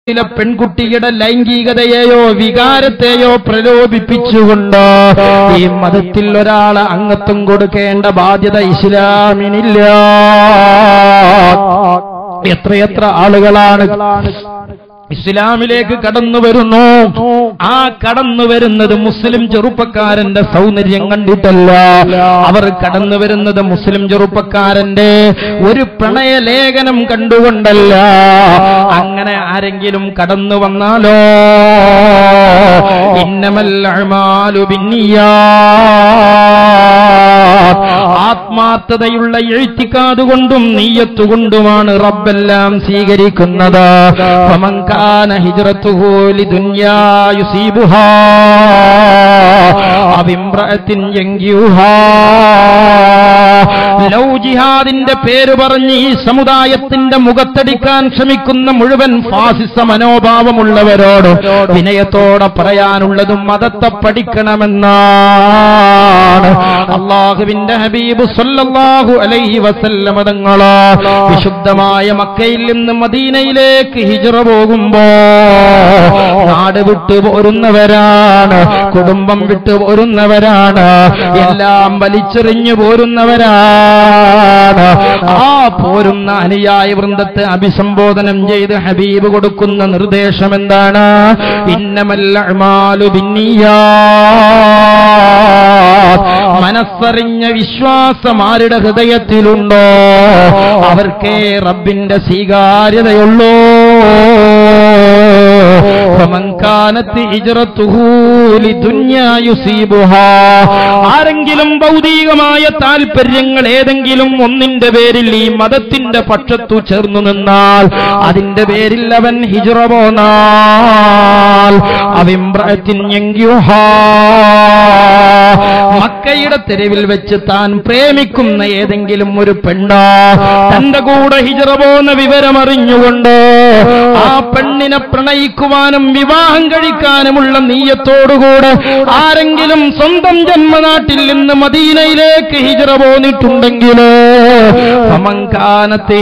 മതത്തിലെ പെൺകുട്ടിയുടെ ലൈംഗികതയെയോ വികാരത്തെയോ പ്രലോഭിപ്പിച്ചുകൊണ്ട് ഈ മതത്തിൽ ഒരാൾ അംഗത്വം കൊടുക്കേണ്ട ബാധ്യത ഇസ്ലാമിനില്ല എത്രയെത്ര ആളുകളാണ് ഇസ്ലാമിലേക്ക് കടന്നു വരുന്നു ആ കടന്നു വരുന്നത് മുസ്ലിം ചെറുപ്പക്കാരന്റെ സൗന്ദര്യം കണ്ടിട്ടല്ല അവർ കടന്നു വരുന്നത് മുസ്ലിം ചെറുപ്പക്കാരന്റെ ഒരു പ്രണയലേഖനം കണ്ടുകൊണ്ടല്ല അങ്ങനെ ആരെങ്കിലും കടന്നു വന്നാലോ ഇന്നമൽ അഅ്മാലു ബിന്നിയാത്ത്. ആത്മാർത്ഥതയുള്ള എഴുത്തിക്കാത് കൊണ്ടും നീയത്തുകൊണ്ടുമാണ് റബ്ബെല്ലാം സ്വീകരിക്കുന്നത് فمن كان هجرته لدنيا يصيبها أو امرأة ينكحها ലൗ ജിഹാദിന്റെ പേര് പറഞ്ഞ് ഈ സമുദായത്തിന്റെ മുഖത്തടിക്കാൻ ശ്രമിക്കുന്ന മുഴുവൻ ഫാസിസ മനോഭാവമുള്ളവരോട് വിനയത്തോടെ പറയാനുള്ളതും മതത്തെ പഠിക്കണമെന്നാണ് അള്ളാഹുവിന്റെ ഹബീബ് സല്ലല്ലാഹു അലൈഹി വസല്ലമ തങ്ങള് വിശുദ്ധമായ മക്കയിൽ നിന്ന് മദീനയിലേക്ക് ഹിജറ പോകുമ്പോ നാട് വിട്ടു പോരുന്നവരാണ് കുടുംബം വിട്ടു പോരുന്നവരാണ് എല്ലാം വലിച്ചെറിഞ്ഞു പോരുന്നവരാണ് ആ പോരുന്ന അനുയായ വൃന്ദത്തെ അഭിസംബോധനം ചെയ്ത് ഹബീബ് കൊടുക്കുന്ന നിർദ്ദേശം എന്താണ് ഇന്നമല്ല മനസ്സറിഞ്ഞ വിശ്വാസം ആരുടെ ഹൃദയത്തിലുണ്ടോ അവർക്കേ റബ്ബിന്റെ സ്വീകാര്യതയുള്ളൂ فمن كانت هجرته لدنيا يصيبها ആരെങ്കിലും ഭൗതികമായ താല്പര്യങ്ങൾ ഏതെങ്കിലും ഒന്നിന്റെ പേരിൽ ഈ മതത്തിന്റെ പക്ഷത്തു ചേർന്നു നിന്നാൽ അതിന്റെ പേരിൽ അവൻ ഹിജറ പോന്നാൽ അവിമ്രത്തിൻ മക്കയുടെ തെരുവിൽ വെച്ച് താൻ പ്രേമിക്കുന്ന ഏതെങ്കിലും ഒരു പെണ്ണ തന്റെ കൂടെ ഹിജറ പോന്ന വിവരമറിഞ്ഞുകൊണ്ട് ആ പെണ്ണിനെ പ്രണയിക്കുവാനും വിവാഹം കഴിക്കാനുമുള്ള നീയത്തോടുകൂടെ ആരെങ്കിലും സ്വന്തം ജന്മനാട്ടിൽ നിന്ന് മദീനയിലേക്ക് ഹിജറ പോന്നിട്ടുണ്ടെങ്കിൽ സമങ്കാനത്തെ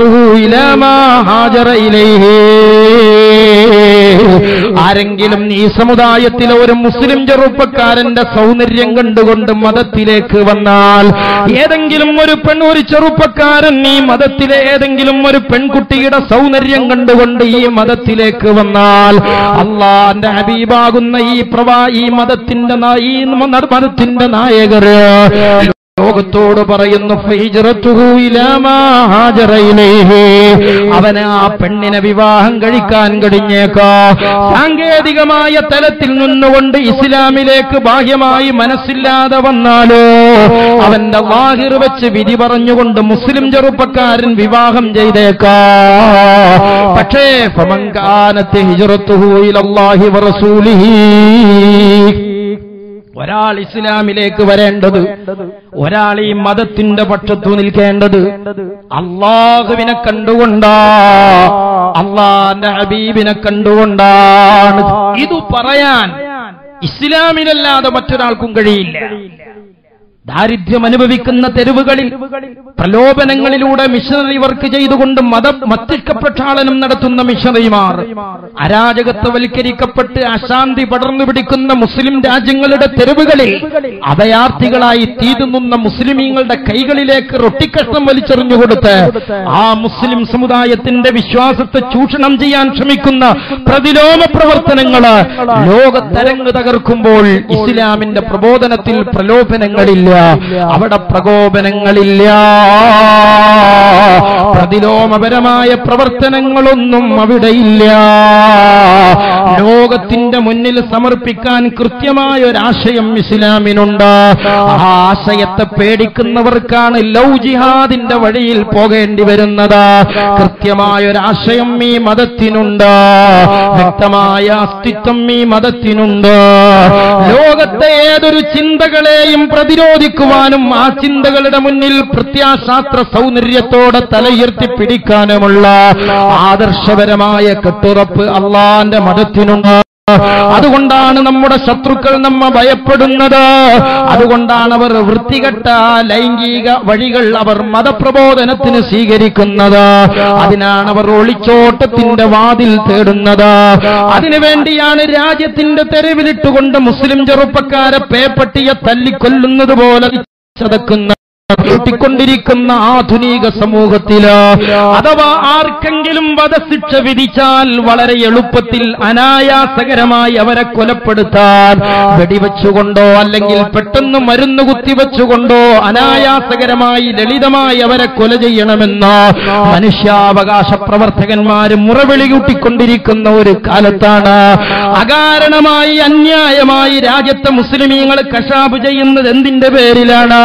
ആരെങ്കിലും ഈ സമുദായത്തിലെ ഒരു മുസ്ലിം ചെറുപ്പക്കാരന്റെ സൗന്ദര്യം കണ്ടുകൊണ്ട് മതത്തിലേക്ക് വന്നാൽ ഏതെങ്കിലും ഒരു പെൺ ഒരു ചെറുപ്പക്കാരൻ ഈ മതത്തിലെ ഏതെങ്കിലും ഒരു പെൺകുട്ടിയുടെ സൗന്ദര്യം കണ്ടുകൊണ്ട് ഈ മതത്തിലേക്ക് വന്നാൽ അള്ളാന്റെ ഹബീബാകുന്ന ഈ പ്രവാ ഈ മതത്തിന്റെ നാ- ഈ മതത്തിന്റെ നായകർ ലോകത്തോട് പറയുന്നു ഫഹിജ്റത്തുഹു ഇലാ മാ ഹാജറ ഇലൈഹി. അവന് ആ പെണ്ണിനെ വിവാഹം കഴിക്കാൻ കഴിഞ്ഞേക്കാ സാങ്കേതികമായ തലത്തിൽ നിന്നുകൊണ്ട് ഇസ്ലാമിലേക്ക് ബാഹ്യമായി മനസ്സില്ലാതെ വന്നാലോ അവന്റെ വാഹിർ വെച്ച് വിധി പറഞ്ഞുകൊണ്ട് മുസ്ലിം ചെറുപ്പക്കാരൻ വിവാഹം ചെയ്തേക്കാ പക്ഷേ ഫമങ്കാനത്തെ ഹിജ്റത്തുഹു ഇലല്ലാഹി വറസൂലിഹി ഒരാൾ ഇസ്ലാമിലേക്ക് വരേണ്ടത് ഒരാൾ ഈ മതത്തിന്റെ പക്ഷത്തു നിൽക്കേണ്ടത് അള്ളാഹുവിനെ കണ്ടുകൊണ്ടാ അള്ളാന്റെ ഹബീബിനെ കണ്ടുകൊണ്ടാണ് ഇത് പറയാൻ ഇസ്ലാമിനല്ലാതെ മറ്റൊരാൾക്കും കഴിയില്ല ദാരിദ്ര്യം അനുഭവിക്കുന്ന തെരുവുകളിൽ പ്രലോഭനങ്ങളിലൂടെ മിഷണറി വർക്ക് ചെയ്തുകൊണ്ട് മത മസ്തിഷ്ക പ്രക്ഷാളനം നടത്തുന്ന മിഷണറിമാർ അരാജകത്വവൽക്കരിക്കപ്പെട്ട് അശാന്തി പടർന്നു പിടിക്കുന്ന മുസ്ലിം രാജ്യങ്ങളുടെ തെരുവുകളിൽ അഭയാർത്ഥികളായി തീതുന്നുന്ന മുസ്ലിമീങ്ങളുടെ കൈകളിലേക്ക് റൊട്ടിക്കഷ്ണം വലിച്ചെറിഞ്ഞുകൊടുത്ത് ആ മുസ്ലിം സമുദായത്തിന്റെ വിശ്വാസത്തെ ചൂഷണം ചെയ്യാൻ ശ്രമിക്കുന്ന പ്രതിലോമ പ്രവർത്തനങ്ങള് ലോകത്തരങ്ങ് തകർക്കുമ്പോൾ ഇസ്ലാമിന്റെ പ്രബോധനത്തിൽ പ്രലോഭനങ്ങളില്ല അവിടെ പ്രകോപനങ്ങളില്ല പ്രതിലോമപരമായ പ്രവർത്തനങ്ങളൊന്നും അവിടെയില്ല ലോകത്തിന്റെ മുന്നിൽ സമർപ്പിക്കാൻ കൃത്യമായ ഒരാശയം ഇസ്ലാമിനുണ്ട് ആ ആശയത്തെ പേടിക്കുന്നവർക്കാണ് ലൗ ജിഹാദിന്റെ വഴിയിൽ പോകേണ്ടി വരുന്നത് കൃത്യമായ ഒരാശയം ഈ മതത്തിനുണ്ട് വ്യക്തമായ അസ്തിത്വം ഈ മതത്തിനുണ്ട് ലോകത്തെ ഏതൊരു ചിന്തകളെയും പ്രതിരോധിക്കുവാനും ആ ചിന്തകളുടെ മുന്നിൽ പ്രത്യാശാസ്ത്ര സൗന്ദര്യത്തോടെ തലയുയർത്തി പിടിക്കാനുമുള്ള ആദർശപരമായ കെട്ടുറപ്പ് അള്ളാന്റെ മതത്തിനുണ്ട് അതുകൊണ്ടാണ് നമ്മുടെ ശത്രുക്കൾ നമ്മ ഭയപ്പെടുന്നത് അതുകൊണ്ടാണ് അവർ വൃത്തികെട്ട ലൈംഗിക വഴികൾ അവർ മതപ്രബോധനത്തിന് സ്വീകരിക്കുന്നത് അതിനാണ് അവർ ഒളിച്ചോട്ടത്തിന്റെ വാതിൽ തേടുന്നത് അതിനുവേണ്ടിയാണ് രാജ്യത്തിന്റെ തെരുവിലിട്ടുകൊണ്ട് മുസ്ലിം ചെറുപ്പക്കാരെ പേപ്പട്ടിയെ തല്ലിക്കൊല്ലുന്നത് പോലെ ചതക്കുന്ന ൊണ്ടിരിക്കുന്ന ആധുനിക സമൂഹത്തില് അഥവാ ആർക്കെങ്കിലും വധശിക്ഷ വിധിച്ചാൽ വളരെ എളുപ്പത്തിൽ അനായാസകരമായി അവരെ കൊലപ്പെടുത്താൻ വെടിവെച്ചുകൊണ്ടോ അല്ലെങ്കിൽ പെട്ടെന്ന് മരുന്ന് കുത്തിവെച്ചുകൊണ്ടോ അനായാസകരമായി ലളിതമായി അവരെ കൊല ചെയ്യണമെന്ന് മനുഷ്യാവകാശ പ്രവർത്തകന്മാര് മുറവിളി കൂട്ടിക്കൊണ്ടിരിക്കുന്ന ഒരു കാലത്താണ് അകാരണമായി അന്യായമായി രാജ്യത്തെ മുസ്ലിമീങ്ങൾ കശാബ് ചെയ്യുന്നത് എന്തിന്റെ പേരിലാണ്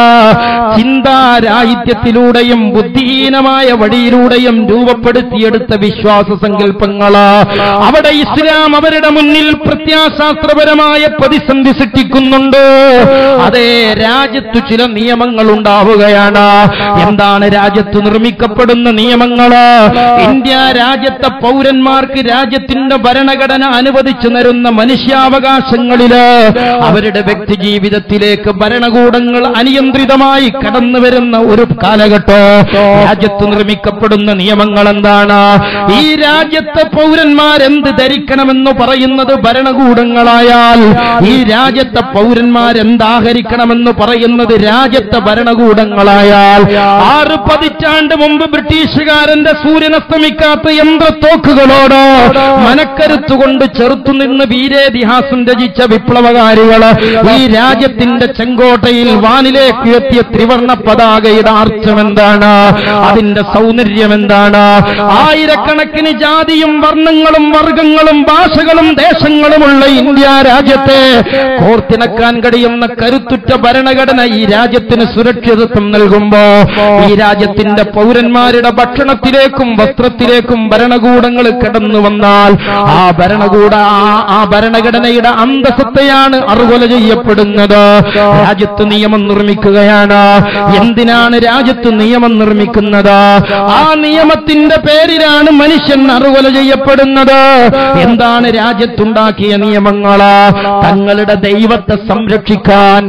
ചിന്താരാഹിത്യത്തിലൂടെയും ബുദ്ധിഹീനമായ വഴിയിലൂടെയും രൂപപ്പെടുത്തിയെടുത്ത വിശ്വാസ സങ്കല്പങ്ങള് അവിടെ ഇസ്ലാം അവരുടെ മുന്നിൽ പ്രത്യാശാസ്ത്രപരമായ പ്രതിസന്ധി സൃഷ്ടിക്കുന്നുണ്ട് അതേ രാജ്യത്തു ചില നിയമങ്ങൾ ഉണ്ടാവുകയാണ് എന്താണ് രാജ്യത്ത് നിർമ്മിക്കപ്പെടുന്ന നിയമങ്ങള് ഇന്ത്യ രാജ്യത്തെ പൗരന്മാർക്ക് രാജ്യത്തിന്റെ ഭരണഘടന അനുവദിച്ചു തരുന്ന മനുഷ്യാവകാശങ്ങളില് അവരുടെ വ്യക്തി ജീവിതത്തിലേക്ക് ഭരണകൂടങ്ങൾ അനിയന്ത്രിതമായി കടന്നു വരുന്ന ഒരു കാലഘട്ടം രാജ്യത്ത് നിർമ്മിക്കപ്പെടുന്ന നിയമങ്ങൾ എന്താണ് ഈ രാജ്യത്തെ പൗരന്മാരെന്ത് ധരിക്കണമെന്ന് പറയുന്നത് ഭരണകൂടങ്ങളായാൽ ഈ രാജ്യത്തെ പൗരന്മാരെന്താഹരിക്കണമെന്ന് പറയുന്നത് രാജ്യത്തെ ഭരണകൂടങ്ങളായാൽ ആറ് പതിറ്റാണ്ട് മുമ്പ് ബ്രിട്ടീഷുകാരന്റെ സൂര്യനസ്തമിക്കാത്ത യന്ത്രത്തോക്കുകളോട് മനക്കരുത്തുകൊണ്ട് ചെറുത്തുനിന്ന് വീരേതിഹാസം രചിച്ച വിപ്ലവകാരികള് ഈ രാജ്യത്തിന്റെ ചെങ്കോട്ടയിൽ വാനിലേക്ക് എത്തിയ ത്രിവർണ പതാകയുടെ അർത്ഥം എന്താണ് അതിന്റെ സൗന്ദര്യം എന്താണ് ആയിരക്കണക്കിന് ജാതിയും വർണ്ണങ്ങളും വർഗങ്ങളും ഭാഷകളും ദേശങ്ങളുമുള്ള ഇന്ത്യ രാജ്യത്തെ കോർത്തിണക്കാൻ കഴിയുന്ന കരുത്തുറ്റ ഭരണഘടന ഈ രാജ്യത്തിന് സുരക്ഷിതത്വം നൽകുമ്പോ ഈ രാജ്യത്തിന്റെ പൗരന്മാരുടെ ഭക്ഷണത്തിലേക്കും വസ്ത്രത്തിലേക്കും ഭരണകൂടങ്ങൾ കടന്നു വന്നാൽ ആ ഭരണകൂട ആ- ആ ഭരണഘടനയുടെ അന്തസത്തയാണ് അറുകൊല ചെയ്യപ്പെടുന്നത് രാജ്യത്ത് നിയമം നിർമ്മിക്കുകയാണ് എന്തിനാണ് രാജ്യത്ത് നിയമം നിർമ്മിക്കുന്നത് ആ നിയമത്തിന്റെ പേരിലാണ് മനുഷ്യൻ അറുകൊല ചെയ്യപ്പെടുന്നത് എന്താണ് രാജ്യത്തുണ്ടാക്കിയ നിയമങ്ങള് തങ്ങളുടെ ദൈവത്തെ സംരക്ഷിക്കാൻ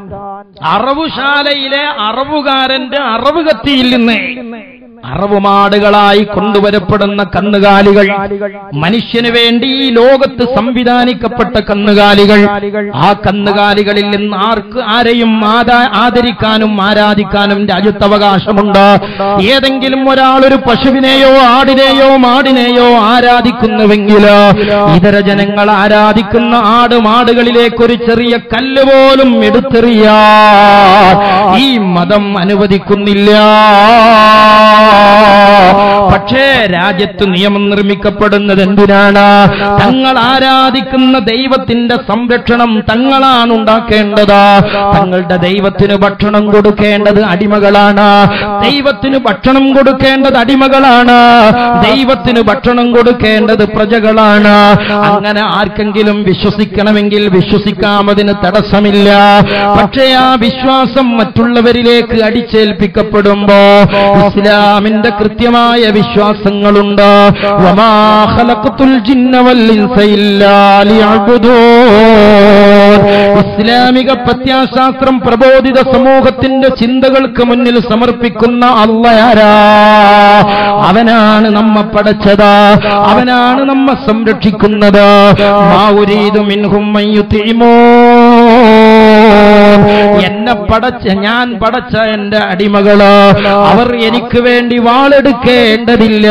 അറവുശാലയിലെ അറവുകാരന്റെ അറവ് കത്തിയിൽ നിന്ന് അറവുമാടുകളായി കൊണ്ടുവരപ്പെടുന്ന കന്നുകാലികൾ മനുഷ്യന് വേണ്ടി ഈ ലോകത്ത് സംവിധാനിക്കപ്പെട്ട കന്നുകാലികൾ ആ കന്നുകാലികളിൽ നിന്ന് ആർക്ക് ആരെയും ആദാ- ആദരിക്കാനും ആരാധിക്കാനും രാജ്യത്ത് അവകാശമുണ്ട് ഏതെങ്കിലും ഒരാൾ ഒരു പശുവിനെയോ ആടിനെയോ മാടിനെയോ ആരാധിക്കുന്നുവെങ്കിൽ ഇതര ജനങ്ങൾ ആരാധിക്കുന്ന ആട് മാടുകളിലേക്ക് ഒരു ചെറിയ കല്ല് പോലും എടുത്തെറിയാ ഈ മതം അനുവദിക്കുന്നില്ല പക്ഷേ രാജ്യത്ത് നിയമം നിർമ്മിക്കപ്പെടുന്നത് എന്തിനാണ് തങ്ങൾ ആരാധിക്കുന്ന ദൈവത്തിന്റെ സംരക്ഷണം തങ്ങളാണ് ഉണ്ടാക്കേണ്ടത് തങ്ങളുടെ ദൈവത്തിന് ഭക്ഷണം കൊടുക്കേണ്ടത് അടിമകളാണ് ദൈവത്തിന് ഭക്ഷണം കൊടുക്കേണ്ടത് അടിമകളാണ് ദൈവത്തിന് ഭക്ഷണം കൊടുക്കേണ്ടത് പ്രജകളാണ് അങ്ങനെ ആർക്കെങ്കിലും വിശ്വസിക്കണമെങ്കിൽ വിശ്വസിക്കാമതിന് തടസ്സമില്ല പക്ഷേ ആ വിശ്വാസം മറ്റുള്ളവരിലേക്ക് അടിച്ചേൽപ്പിക്കപ്പെടുമ്പോ ഇസ്ലാമിന്റെ കൃത്യമായ വിശ്വാസങ്ങളുണ്ട് വമാ ഖലഖത്തുൽ ജിന്ന വൽ ഇൻസ ഇല്ലാ ലിയഅ്ബുദൂൻ. ഇസ്ലാമിക പ്രത്യാശാസ്ത്രം പ്രബോധിത സമൂഹത്തിന്റെ ചിന്തകൾക്ക് മുന്നിൽ സമർപ്പിക്കുന്ന അള്ളയാരാ അവനാണ് നമ്മ പടച്ചത് അവനാണ് നമ്മ സംരക്ഷിക്കുന്നത് മാവുരീതു മിൻഹും മൻ യുതിഇമൂൻ. എന്നെ പടച്ച ഞാൻ പടച്ച എന്റെ അടിമകള് അവർ എനിക്ക് വേണ്ടി വാളെടുക്കേണ്ടതില്ല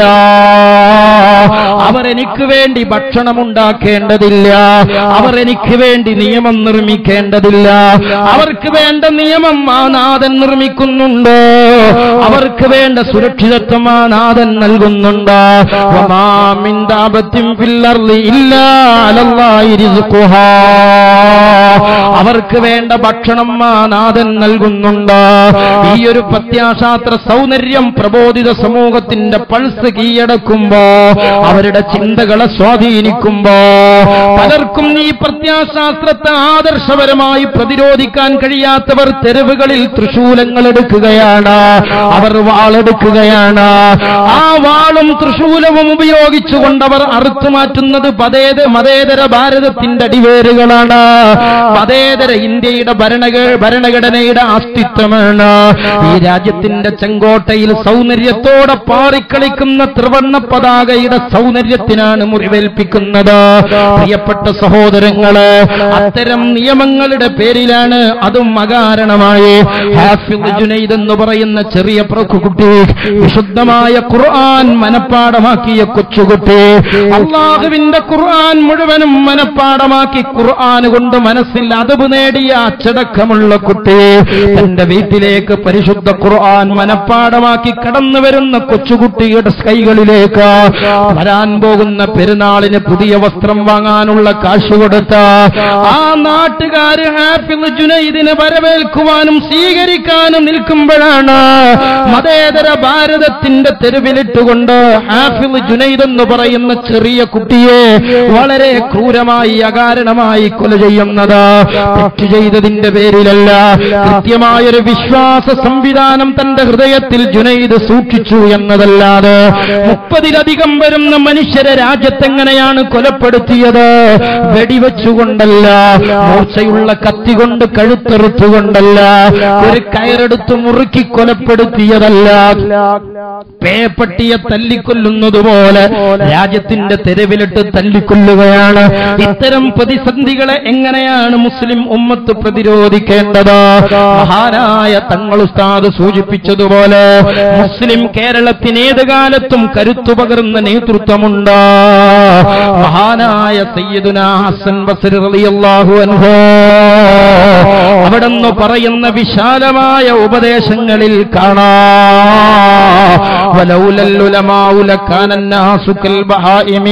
അവർ എനിക്ക് വേണ്ടി ഭക്ഷണം ഉണ്ടാക്കേണ്ടതില്ല അവർ എനിക്ക് വേണ്ടി നിയമം നിർമ്മിക്കേണ്ടതില്ല അവർക്ക് വേണ്ട നിയമം ആ നാഥൻ നിർമ്മിക്കുന്നുണ്ട് അവർക്ക് വേണ്ട സുരക്ഷിതത്വം ആ നാഥൻ നൽകുന്നുണ്ട് വമാ മിൻ ദാബത്തിൻ ഫിൽ അർളി ഇല്ലാ അലല്ലാഹി റിസ്ഖുഹാ അവർക്ക് വേണ്ട ഭക്ഷണം ആ നാഥൻ നൽകുന്നുണ്ട് ഈ ഒരു പ്രത്യാശാസ്ത്ര സൗന്ദര്യം പ്രബോധിത സമൂഹത്തിന്റെ പൾസ് കീഴടക്കുമ്പോ അവരുടെ ചിന്തകളെ സ്വാധീനിക്കുമ്പോ പലർക്കും ഈ പ്രത്യാശാസ്ത്രത്തെ ആദർശപരമായി പ്രതിരോധിക്കാൻ കഴിയാത്തവർ തെരുവുകളിൽ തൃശൂലങ്ങൾ എടുക്കുകയാണ് അവർ വാളെടുക്കുകയാണ് ആ വാളും തൃശൂലവും ഉപയോഗിച്ചുകൊണ്ട് അവർ അറുത്തു മാറ്റുന്നത് പതേത മതേതര ഭാരതത്തിന്റെ അടിവേരുകളാണ് മതേതര ഇന്ത്യയുടെ ഭരണഘ ഭരണഘടനയുടെ അസ്തിത്വമാണ് ഈ രാജ്യത്തിന്റെ ചെങ്കോട്ടയിൽ സൗന്ദര്യത്തോടെ പാറിക്കളിക്കുന്ന ത്രിവർണ്ണ പതാകയുടെ സൗന്ദര്യത്തിനാണ് മുറിവേൽപ്പിക്കുന്നത് പ്രിയപ്പെട്ട സഹോദരങ്ങള് അത്തരം നിയമങ്ങളുടെ പേരിലാണ് അതും അകാരണമായി ഹാഫിദ് ജുനൈദ് എന്ന് പറയുന്ന ചെറിയ കുട്ടി വിശുദ്ധമായ ഖുർആൻ മനപ്പാടമാക്കിയ കൊച്ചുകുട്ടി അള്ളാഹുവിന്റെ ഖുർആൻ മുഴുവനും മനപ്പാടമാക്കി ഖുർആൻ കൊണ്ട് മനസ്സിൽ അതവ് നേടിയ അച്ചടക്കമുള്ള കുട്ടി തന്റെ വീട്ടിലേക്ക് പരിശുദ്ധ ഖുർആൻ മനപ്പാടമാക്കി കടന്നു വരുന്ന കൊച്ചുകുട്ടിയുടെ കൈകളിലേക്ക് വരാൻ പോകുന്ന പെരുന്നാളിന് പുതിയ വസ്ത്രം വാങ്ങാനുള്ള കാശ് കൊടുത്ത ആ നാട്ടുകാര് ഹാഫിദ് ജുനൈദിനെ വരവേൽക്കുവാനും സ്വീകരിക്കാനും നിൽക്കുമ്പോഴാണ് മതേതര ഭാരതത്തിന്റെ തെരുവിലിട്ടുകൊണ്ട് ഹാഫിദ് ജുനൈദ് എന്ന് പറയുന്ന ചെറിയ കുട്ടിയെ വളരെ ക്രൂരമായി അകാരണമായി കൊല ചെയ്യുന്നത് തെറ്റ് ചെയ്തതിന്റെ പേരിലല്ല കൃത്യമായൊരു വിശ്വാസ സംവിധാനം തന്റെ ഹൃദയത്തിൽ ജുനൈദ് സൂക്ഷിച്ചു എന്നതല്ലാതെ മുപ്പതിലധികം വരുന്ന മനുഷ്യരെ രാജ്യത്തെങ്ങനെയാണ് കൊലപ്പെടുത്തിയത് വെടിവെച്ചുകൊണ്ടല്ല മൂർച്ചയുള്ള കത്തി കൊണ്ട് കഴുത്തെറുത്തുകൊണ്ടല്ല ഒരു കയറെടുത്ത് മുറുക്കി കൊലപ്പെടുത്തിയതല്ല പേപ്പട്ടിയെ തല്ലിക്കൊല്ലുന്നതുപോലെ രാജ്യത്തിന്റെ തെരുവിലിട്ട് തല്ലിക്കൊല്ലുകയാണ് ഇത്തരം പ്രതിസന്ധികളെ എങ്ങനെയാണ് മുസ്ലിം ഉമ്മത്ത് പ്രതിരോധിക്കേണ്ടത് മഹാനായ തങ്ങൾ ഉസ്താദ് സൂചിപ്പിച്ചതുപോലെ മുസ്ലിം കേരളത്തിന് ഏത് കാലത്തും കരുത്തു പകർന്ന നേതൃത്വമുണ്ട് മഹാനായ സയ്യിദുന ഹസൻ ബസരി റളിയല്ലാഹു അൻഹു അവിടെന്ന് പറയുന്ന വിശാലമായ ഉപദേശങ്ങളിൽ കാണാ വലൗലൽ ഉലമാഉ ലക്കാന الناس كالبهائم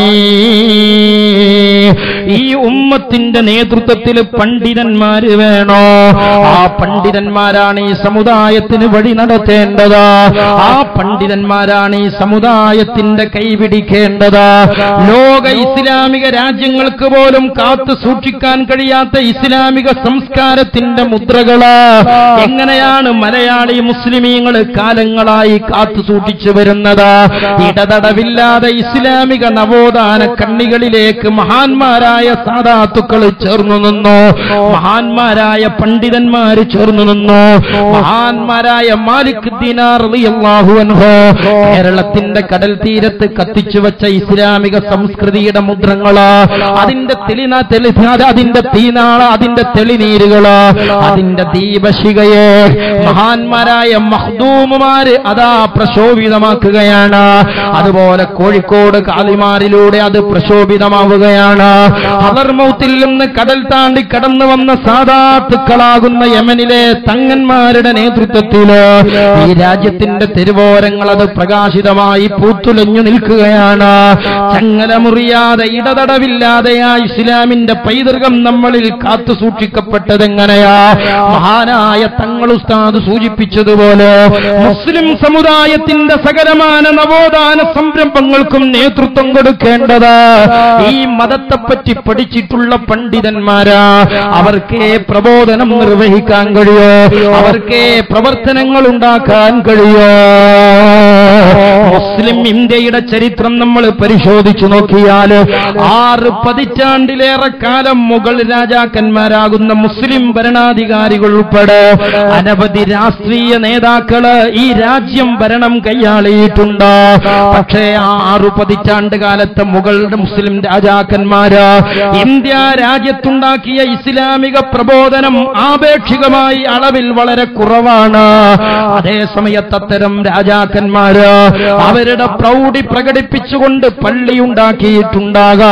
ഈ ഉമ്മത്തിന്റെ നേതൃത്വത്തിൽ പണ്ഡിതന്മാര് വേണോ ആ പണ്ഡിതന്മാരാണ് ഈ സമുദായത്തിന് വഴി നടത്തേണ്ടത് ആ പണ്ഡിതന്മാരാണ് ഈ സമുദായത്തിന്റെ കൈപിടിക്കേണ്ടത് ലോക ഇസ്ലാമിക രാജ്യങ്ങൾക്ക് പോലും കാത്തു സൂക്ഷിക്കാൻ കഴിയാത്ത ഇസ്ലാമിക സംസ്കാരത്തിന്റെ മുദ്രകള് എങ്ങനെയാണ് മലയാളി മുസ്ലിമീങ്ങൾ കാലങ്ങളായി കാത്തു സൂക്ഷിച്ചു വരുന്നത് ഇടതടവില്ലാതെ ഇസ്ലാമിക നവോത്ഥാന കണ്ണികളിലേക്ക് മഹാന്മാരായ സാധാത്തുക്കൾ ചേർന്നു നിന്നു മഹാന്മാരായ പണ്ഡിതന്മാര് ചേർന്നു നിന്നു മഹാന്മാരായ മാലിക് ദിനാർ റളിയല്ലാഹു അൻഹു കേരളത്തിന്റെ കടൽ തീരത്ത് കത്തിച്ചു വെച്ച ഇസ്ലാമിക സംസ്കൃതിയുടെ മുദ്രങ്ങള് അതിന്റെ തെളിന തെളി അതിന്റെ തീനാള അതിന്റെ തെളിനീരുകള് അതിന്റെ ദീപശികയെ മഹാന്മാരായ മഹ്ദൂമുമാര് അതാ പ്രശോഭിതമാക്കുകയാണ് അതുപോലെ കോഴിക്കോട് കാലിമാരിലൂടെ അത് പ്രശോഭിതമാവുകയാണ് ഹലർമൗത്തിൽ നിന്ന് കടൽ താണ്ടി കടന്നു വന്ന സാധാത്തുക്കളാകുന്ന യമനിലെ തങ്ങന്മാരുടെ നേതൃത്വത്തില് ഈ രാജ്യത്തിന്റെ തെരുവോരങ്ങൾ അത് പ്രകാശിതമായി പൂത്തുലഞ്ഞു നിൽക്കുകയാണ് ചങ്ങല മുറിയാതെ ഇടതടവില്ലാതെ ആ ഇസ്ലാമിന്റെ പൈതൃകം നമ്മളിൽ കാത്തു സൂക്ഷിക്കപ്പെട്ടതെങ്ങനെയാ മഹാനായ തങ്ങൾ ഉസ്താദ് സൂചിപ്പിച്ചതുപോലെ മുസ്ലിം സമുദായത്തിന്റെ സകലമാന നവോത്ഥാന സംരംഭങ്ങൾക്കും നേതൃത്വം കൊടുക്കേണ്ടത് ഈ മതത്തെപ്പറ്റി പഠിച്ചിട്ടുള്ള പണ്ഡിതന്മാരാ അവർക്കേ പ്രബോധനം നിർവഹിക്കാൻ കഴിയോ അവർക്കേ പ്രവർത്തനങ്ങൾ ഉണ്ടാക്കാൻ കഴിയോ മുസ്ലിം ഇന്ത്യയുടെ ചരിത്രം നമ്മൾ പരിശോധിച്ചു നോക്കിയാൽ ആറ് പതിറ്റാണ്ടിലേറെ കാലം മുഗൾ രാജാക്കന്മാരാകുന്ന മുസ്ലിം ഭരണാധികാരികൾ ഉൾപ്പെടെ അനവധി രാഷ്ട്രീയ നേതാക്കള് ഈ രാജ്യം ഭരണം കൈയാളിയിട്ടുണ്ട് പക്ഷേ ആ ആറു പതിറ്റാണ്ട് കാലത്തെ മുഗളുടെ മുസ്ലിം രാജാക്കന്മാര് ഇന്ത്യ രാജ്യത്തുണ്ടാക്കിയ ഇസ്ലാമിക പ്രബോധനം ആപേക്ഷികമായി അളവിൽ വളരെ കുറവാണ് അതേസമയത്ത് അത്തരം രാജാക്കന്മാര് അവരുടെ പ്രൗഢി പ്രകടിപ്പിച്ചുകൊണ്ട് പള്ളി ഉണ്ടാക്കിയിട്ടുണ്ടാകാ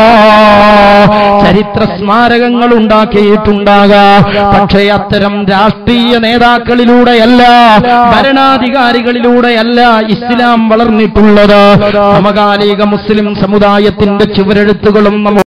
ചരിത്ര സ്മാരകങ്ങൾ ഉണ്ടാക്കിയിട്ടുണ്ടാകാ പക്ഷേ അത്തരം രാഷ്ട്രീയ നേതാക്കളിലൂടെയല്ല ഭരണാധികാരികളിലൂടെയല്ല ഇസ്ലാം വളർന്നിട്ടുള്ളത് സമകാലിക മുസ്ലിം സമുദായത്തിന്റെ ചുവരെഴുത്തുകളും നമുക്ക്